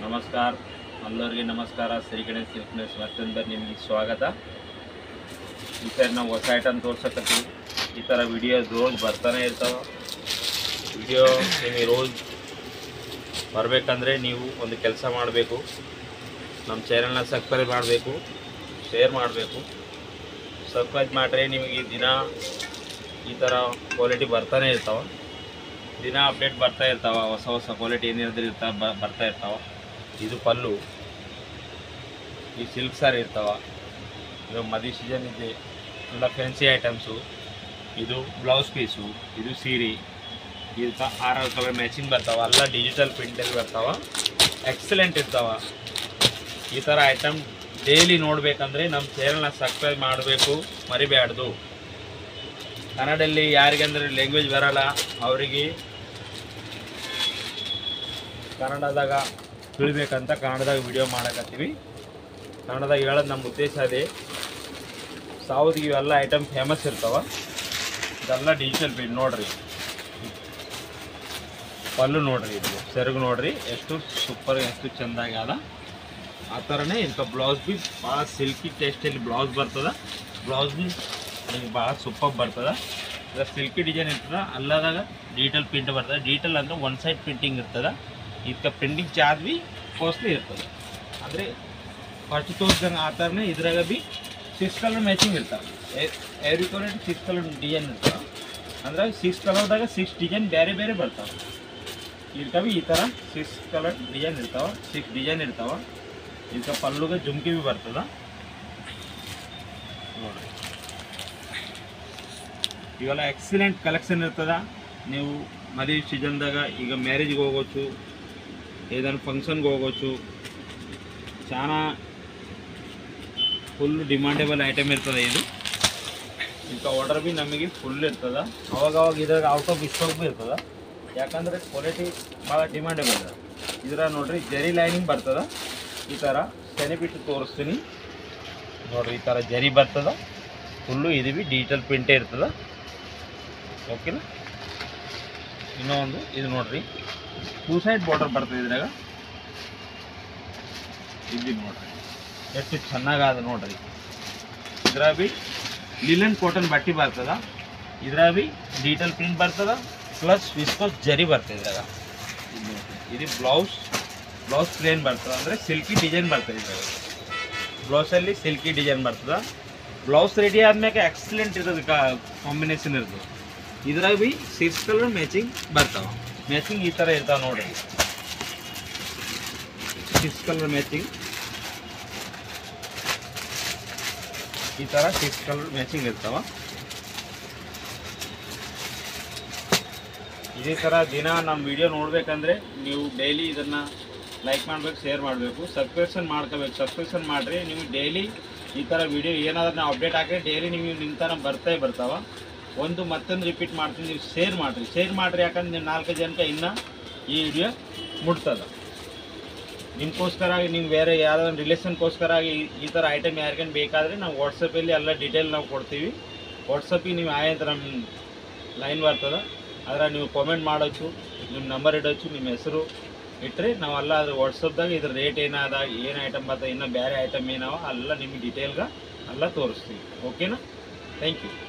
ನಮಸ್ಕಾರ ಎಲ್ಲರಿಗೆ ನಮಸ್ಕಾರ ಶ್ರೀಗಣೇಶ್ ಸಿಲ್ಕ್ನೆಸ್ ಮತ್ತೊಂದು ನಿಮಗೆ ಸ್ವಾಗತ ಈ ಸರಿ ನಾವು ಹೊಸ ಐಟಮ್ ತೋರ್ಸಕತ್ತೀವಿ ಈ ಥರ ವಿಡಿಯೋಸ್ ರೋಜ್ ಬರ್ತಾನೆ ಇರ್ತಾವೆ ವಿಡಿಯೋ ನಿಮಗೆ ರೋಜ್ ಬರಬೇಕಂದ್ರೆ ನೀವು ಒಂದು ಕೆಲಸ ಮಾಡಬೇಕು ನಮ್ಮ ಚಾನಲ್ನ ಸಬ್ಸ್ಕ್ರೈಬ್ ಮಾಡಬೇಕು ಶೇರ್ ಮಾಡಬೇಕು ಸಬ್ಸ್ಕ್ರೈಬ್ ಮಾಡಿದ್ರೆ ನಿಮಗೆ ದಿನ ಈ ಥರ ಕ್ವಾಲಿಟಿ ಬರ್ತಾನೆ ಇರ್ತಾವೆ ದಿನ ಅಪ್ಡೇಟ್ ಬರ್ತಾ ಇರ್ತಾವ ಹೊಸ ಹೊಸ ಕ್ವಾಲಿಟಿ ಏನಿರೋದ್ರ ಇರ್ತಾವ ಬ- ಬರ್ತಾ ಇರ್ತಾವ ಇದು ಪಲ್ಲು ಈ ಸಿಲ್ಕ್ ಸಾರಿ ಇರ್ತಾವ ಇದು ಮದಿ ಸೀಸನ್ ಇದೆ ಎಲ್ಲ ಫ್ಯಾನ್ಸಿ ಐಟಮ್ಸು ಇದು ಬ್ಲೌಸ್ ಪೀಸು ಇದು ಸೀರೆ ಇದಕ್ಕೆ ಆರಾರು ಕಲರ್ ಮ್ಯಾಚಿಂಗ್ ಬರ್ತಾವ ಎಲ್ಲ ಡಿಜಿಟಲ್ ಪ್ರಿಂಟಲ್ಲಿ ಬರ್ತಾವ ಎಕ್ಸಲೆಂಟ್ ಇರ್ತಾವ ಈ ಥರ ಐಟಮ್ ಡೈಲಿ ನೋಡಬೇಕಂದ್ರೆ ನಮ್ಮ ಚಾನಲ್ನ ಸಬ್ಸ್ಕ್ರೈಬ್ ಮಾಡಬೇಕು ಮರಿಬೇಡ್ದು ಕನ್ನಡದಲ್ಲಿ ಯಾರಿಗಂದ್ರೆ ಲ್ಯಾಂಗ್ವೇಜ್ ಬರಲ್ಲ ಅವರಿಗೆ ಕನ್ನಡದಾಗ ತಿಳಿಬೇಕಂತ ಕನ್ನಡದಾಗ ವಿಡಿಯೋ ಮಾಡಕತ್ತೀವಿ ಕನ್ನಡದಾಗ ಹೇಳೋದು ನಮ್ಮ ಉದ್ದೇಶ ಅದೇ ಸೌದಿಗೆ ಇವೆಲ್ಲ ಐಟಮ್ ಫೇಮಸ್ ಇರ್ತಾವ ಇದೆಲ್ಲ ಡಿಜಿಟಲ್ ಪ್ರಿಂಟ್ ನೋಡ್ರಿ ಪಲ್ಲು ನೋಡ್ರಿ ಇದು ಸೆರಗು ನೋಡ್ರಿ ಎಷ್ಟು ಸೂಪರ್ ಎಷ್ಟು ಚೆಂದಾಗಿ ಅದ ಆ ಥರನೇ ಇಂಥ ಬ್ಲೌಸ್ ಬಿ ಭಾಳ ಸಿಲ್ಕಿ ಟೇಸ್ಟಲ್ಲಿ ಬ್ಲೌಸ್ ಬರ್ತದ ಬ್ಲೌಸ್ ಬಿ ನಿಮಗೆ ಭಾಳ ಸೂಪರ್ ಬರ್ತದ ಈಗ ಸಿಲ್ಕಿ ಡಿಸೈನ್ ಇರ್ತದ ಅಲ್ಲದಾಗ ಡಿಜಿಟಲ್ ಪ್ರಿಂಟ್ ಬರ್ತದೆ ಡಿಜಿಟಲ್ ಅಂದ್ರೆ ಒನ್ ಸೈಡ್ ಪ್ರಿಂಟಿಂಗ್ ಇರ್ತದ ಇದಕ್ಕೆ ಪ್ರಿಂಟಿಂಗ್ ಚಾರ್ಜ್ ಬಿ ಕಾಸ್ಟ್ಲಿ ಇರ್ತದೆ ಅಂದರೆ ಫಸ್ಟ್ ತೋರಿಸ್ದಂಗೆ ಆ ಥರನೇ ಇದ್ರಾಗ ಬಿ ಸಿಕ್ಸ್ ಕಲರ್ ಮ್ಯಾಚಿಂಗ್ ಇರ್ತಾವೆ every colour six colour design ಇರ್ತಾವೆ ಅಂದ್ರೆ ಸಿಕ್ಸ್ ಕಲರ್ದಾಗ ಸಿಕ್ಸ್ ಡಿಸೈನ್ ಬೇರೆ ಬೇರೆ ಬರ್ತಾವೆ ಇರ್ತಾವೆ ಈ ಥರ ಸಿಕ್ಸ್ ಕಲರ್ ಡಿಸೈನ್ ಇರ್ತಾವೆ ಸಿಕ್ಸ್ ಡಿಸೈನ್ ಇರ್ತಾವೆ ಇದಕ್ಕೆ ಪಲ್ಲುಗೆ ಜುಮ್ಕಿ ಬಿ ಬರ್ತದ ನೋಡ್ರಿ ಇವೆಲ್ಲ ಎಕ್ಸಲೆಂಟ್ ಕಲೆಕ್ಷನ್ ಇರ್ತದ ನೀವು ಮದುವೆ ಸೀಸನ್ದಾಗ ಈಗ ಮ್ಯಾರೇಜ್ಗೆ ಹೋಗೋಚು ಏದಾನ ಫಂಕ್ಷನ್ಗೆ ಹೋಗೋಚು చాలా ಫುಲ್ ಡಿಮಾಂಡೇಬಲ್ ಐಟಮ್ ಇರ್ತದೆ ಇದು ಇಂಥ ಆರ್ಡರ್ ಬಿ ನಮಗೆ ಫುಲ್ ಇರ್ತದ ಅವಾಗ ಅವಾಗ ಇದ್ರಾಗ ಔಟ್ ಆಫ್ ಸ್ಟಾಕ್ ಬಿ ಇರ್ತದ ಯಾಕಂದ್ರೆ ಕ್ವಾಲಿಟಿ ಭಾಳ ಡಿಮಾಂಡೇಬಲ್ ಅದ ಇದ್ರ ನೋಡ್ರಿ ಜರಿ ಲೈನಿಂಗ್ ಬರ್ತದ ಈ ಥರ ಬಿಟ್ಟು ತೋರಿಸ್ತೀನಿ ನೋಡ್ರಿ ಈ ಥರ ಜರಿ ಬರ್ತದ ಫುಲ್ಲು ಇದು ಬಿ ಡಿಜಿಟಲ್ ಪ್ರಿಂಟೇ ಇರ್ತದ ಓಕೆನಾ ಇನ್ನೂ ಒಂದು ಇದು ನೋಡ್ರಿ ಟೂ ಸೈಡ್ ಬಾರ್ಡರ್ ಬರ್ತದೆ ಇದ್ರಾಗ ಇಲ್ಲಿ ನೋಡ್ರಿ ಎಷ್ಟು ಚೆನ್ನಾಗದ ನೋಡ್ರಿ ಇದ್ರಾಗ ಬಿ ಲಿಲನ್ ಕಾಟನ್ ಬಟ್ಟೆ ಬರ್ತದ ಇದ್ರಾಗ ಬಿ ಡಿಜಿಟಲ್ ಪ್ರಿಂಟ್ ಬರ್ತದ ಪ್ಲಸ್ ವಿಸ್ಕೋಸ್ ಜರಿ ಬರ್ತದೆ ಇದ್ರಾಗ ಇದ್ ನೋಡ್ರಿ. ಇದು ಬ್ಲೌಸ್ ಬ್ಲೌಸ್ ಪ್ಲೇನ್ ಬರ್ತದ ಅಂದರೆ ಸಿಲ್ಕಿ ಡಿಸೈನ್ ಬರ್ತದೆ ಇದ್ರಾಗ ಬ್ಲೌಸಲ್ಲಿ ಸಿಲ್ಕಿ ಡಿಸೈನ್ ಬರ್ತದ ಬ್ಲೌಸ್ ರೆಡಿ ಆದ್ಮೇಲೆ ಎಕ್ಸಲೆಂಟ್ ಇರೋದು ಕಾಂಬಿನೇಷನ್ ಇರ್ತದೆ ಇದ್ರಾಗ ಬಿ ಸಿಕ್ಸ್ ಕಲರ್ ಮ್ಯಾಚಿಂಗ್ ಬರ್ತಾವ ಮ್ಯಾಚಿಂಗ್ ಈ ಥರ ಇರ್ತಾವ ನೋಡ್ರಿ ಸಿಕ್ಸ್ ಕಲರ್ ಮ್ಯಾಚಿಂಗ್ ಈ ಥರ ಸಿಕ್ಸ್ ಕಲರ್ ಮ್ಯಾಚಿಂಗ್ ಇರ್ತಾವ ಇದೇ ಥರ ದಿನ ನಮ್ಮ ವಿಡಿಯೋ ನೋಡ್ಬೇಕಂದ್ರೆ ನೀವು ಡೈಲಿ ಇದನ್ನು ಲೈಕ್ ಮಾಡಬೇಕು ಶೇರ್ ಮಾಡಬೇಕು ಸಬ್ಸ್ಕ್ರಿಪ್ಷನ್ ಮಾಡ್ಕೋಬೇಕು ಸಬ್ಸ್ಕ್ರಿಪ್ಷನ್ ಮಾಡಿರಿ ನೀವು ಡೈಲಿ ಈ ಥರ ವಿಡಿಯೋ ಏನಾದ್ರೂ ನಾವು ಅಪ್ಡೇಟ್ ಹಾಕಿ ಡೈಲಿ ನೀವು ನಿಮ್ಮ ಥರ ಬರ್ತಾ ಬರ್ತಾವ ಒಂದು ಮತ್ತೊಂದು ರಿಪೀಟ್ ಮಾಡ್ತೀನಿ ನೀವು ಶೇರ್ ಮಾಡಿರಿ ಶೇರ್ ಮಾಡಿರಿ ಯಾಕಂದ್ರೆ ನೀವು ನಾಲ್ಕು ಜನಕ್ಕೆ ಇನ್ನೂ ಈ ವಿಡಿಯೋ ಮುಟ್ತದ ನಿಮ್ಗೋಸ್ಕರ ನೀವು ಬೇರೆ ಯಾವ್ದೋ ಒಂದು ರಿಲೇಷನ್ಗೋಸ್ಕರ ಈ- ಈ ಥರ ಐಟಮ್ ಯಾರಿಗೇನು ಬೇಕಾದರೆ ನಾವು ವಾಟ್ಸಪ್ಪಲ್ಲಿ ಎಲ್ಲ ಡೀಟೇಲ್ ನಾವು ಕೊಡ್ತೀವಿ ವಾಟ್ಸಪ್ಪಿಗೆ ನೀವು ಆಯಂತ ನಮ್ಮ ಲೈನ್ ಬರ್ತದೆ ಅದ್ರ ನೀವು ಕಾಮೆಂಟ್ ಮಾಡೋచ్చు ನಿಮ್ಮ ನಂಬರ್ ಇಡೋచ్చు ನಿಮ್ಮ ಹೆಸರು ಇಟ್ಟರೆ ನಾವೆಲ್ಲ ಅದು ವಾಟ್ಸಪ್ದಾಗ ಇದ್ರ ರೇಟ್ ಏನಾದ ಏನು ಐಟಮ್ ಬರ್ತದೆ ಇನ್ನೂ ಬೇರೆ ಐಟಮ್ ಏನಾವ ಎಲ್ಲ ನಿಮಗೆ ಡೀಟೇಲ್ಗೆ ಎಲ್ಲ ತೋರಿಸ್ತೀವಿ ಓಕೆನಾ ಥ್ಯಾಂಕ್ ಯು